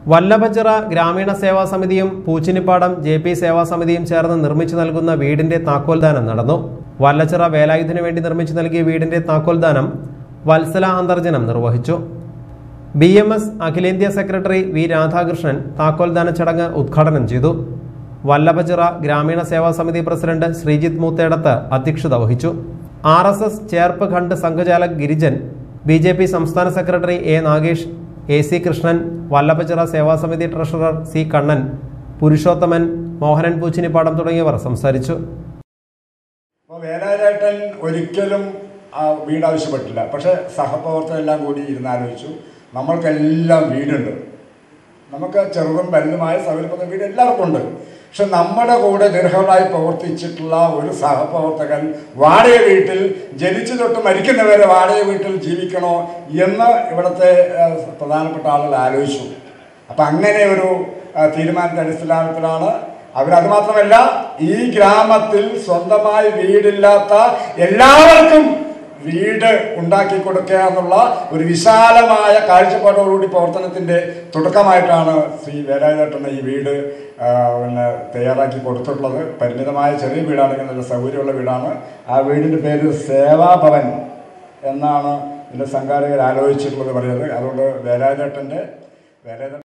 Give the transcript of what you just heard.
വല്ലഭച്ചിറ ഗ്രാമീണ സേവാ സമിതിയും പൂച്ചിനിപ്പാടം J P സേവാ സമിതിയും ചേർന്ന് നിർമ്മിച്ചു നൽകുന്ന വീടിന്റെ താക്കോൽദാനം നടന്നു വല്ലച്ചിറ വേലായുധന് വേണ്ടി നിർമ്മിച്ചു നൽകിയ വീടിന്റെ താക്കോൽദാനം വത്സല അന്തർജനം നിർവഹിച്ചു ബി എം എസ് അഖിലേന്ത്യാ സെക്രട്ടറി വി രാധാകൃഷ്ണൻ താക്കോൽദാന ചടങ്ങ് ഉദ്ഘാടനം ചെയ്തു വല്ലഭച്ചിറ ഗ്രാമീണ സേവാ സമിതി പ്രസിഡന്റ് ശ്രീജിത്ത് മൂത്തേടത്ത് അധ്യക്ഷത വഹിച്ചു ആർ എസ് എസ് ചേർപ്പ് ഖണ്ഡ് സംഘചാലക് ഗിരിജൻ ബി ജെ പി സംസ്ഥാന സെക്രട്ടറി A Nagesh A C Krishnan Vallabhachira സേവാ സമിതി ട്രഷറർ സി കണ്ണൻ പുരുഷോത്തമൻ മോഹനൻ പൂച്ചിനിപ്പാടം തുടങ്ങിയവർ സംസാരിച്ചു അപ്പോൾ വേലാചേട്ടൻ ഒരിക്കലും ആ വീട് ആവശ്യപ്പെട്ടില്ല പക്ഷേ സഹപ്രവർത്തകരെല്ലാം കൂടി ഇരുന്നാലോചിച്ചു നമ്മൾക്കെല്ലാം വീടുണ്ട് നമുക്ക് ചെറുതും വലുതുമായ സൗകര്യപ്പെട്ട വീട് എല്ലാവർക്കും ഉണ്ട് പക്ഷെ നമ്മുടെ കൂടെ ദീർഘമായി പ്രവർത്തിച്ചിട്ടുള്ള ഒരു സഹപ്രവർത്തകൻ വാടക വീട്ടിൽ ജനിച്ചു തൊട്ട് മരിക്കുന്നവരെ വാടക വീട്ടിൽ ജീവിക്കണോ എന്ന് ഇവിടുത്തെ ആ, പ്രധാനപ്പെട്ട ആളുകൾ ആലോചിച്ചു അപ്പം അങ്ങനെ ഒരു ആ, തീരുമാനത്തിന്റെ അടിസ്ഥാനത്തിലാണ് അവരത് മാത്രമല്ല ഈ ഗ്രാമത്തിൽ സ്വന്തമായി വീടില്ലാത്ത എല്ലാവർക്കും വീട് ഉണ്ടാക്കി കൊടുക്കുക എന്നുള്ള ഒരു വിശാലമായ കാഴ്ചപ്പാടോടുകൂടി പ്രവർത്തനത്തിന്റെ തുടക്കമായിട്ടാണ് ശ്രീ വേലായുധേട്ടന് ഈ വീട് ആ, പിന്നെ തയ്യാറാക്കി കൊടുത്തിട്ടുള്ളത് പരിമിതമായ ചെറിയ വീടാണെങ്കിൽ നല്ല സൗകര്യമുള്ള വീടാണ് ആ വീടിന്റെ പേര് സേവാഭവൻ എന്നാണ് ഇതിന്റെ സംഘാടകർ ആലോചിച്ചിട്ടുള്ളത് പറയുന്നത് അതുകൊണ്ട് വേലായുധേട്ടന്റെ വേലായുധ